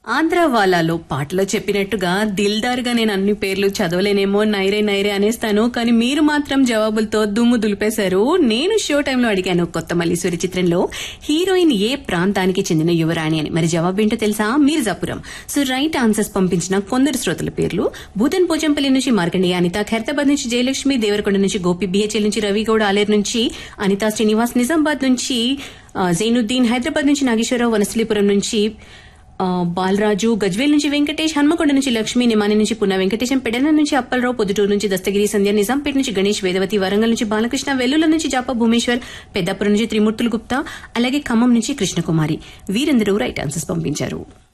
ఆంధ్ర వాలాలో పాటలో చెప్పినట్టుగా దిల్దార్గా నేను అన్ని పేర్లు చదవలేనేమో నైరే నైరే అనేస్తాను కానీ మీరు మాత్రం జవాబులతో దుమ్ము దులిపేశారు నేను షో టైంలో అడిగాను కొత్త మల్లీశ్వరి చిత్రంలో హీరోయిన్ ఏ ప్రాంతానికి చెందిన యువరాణి అని మరి జవాబు ఏంటో తెలుసా మీర్జాపురం సో రైట్ ఆన్సర్స్ పంపించిన కొందరు శ్రోతల పేర్లు భూతన్ పోచంపల్లి నుంచి మార్కండేయ అనిత ఖైరతాబాద్ నుంచి జయలక్ష్మి దేవరకొండ నుంచి గోపి బిహెచ్ఎల్ నుంచి రవిగౌడ ఆలేరు నుంచి అనితా శ్రీనివాస్ నిజామాబాద్ నుంచి ఆ, జైనుద్దీన్ హైదరాబాద్ నుంచి నాగేశ్వరరావు వనస్థలీపురం నుంచి ఆ, బాలరాజు గజ్వేల్ నుంచి వెంకటేష్ హన్మకొండ నుంచి లక్ష్మి నిమాని నుంచి పున్న వెంకటేశం పెడన నుంచి అప్పలరావు పొద్దుటూరు నుంచి దస్తగిరి సంధ్య నిజాంపేట నుంచి గణేష్ వేదవతి వరంగల్ నుంచి బాలకృష్ణ వెల్లుల నుంచి జాప భూమేశ్వర్ పెద్దాపురం నుంచి త్రిమూర్తులు గుప్తా అలాగే ఖమ్మం నుంచి కృష్ణకుమారి వీరందరూ రైట్ ఆన్సర్స్ పంపించారు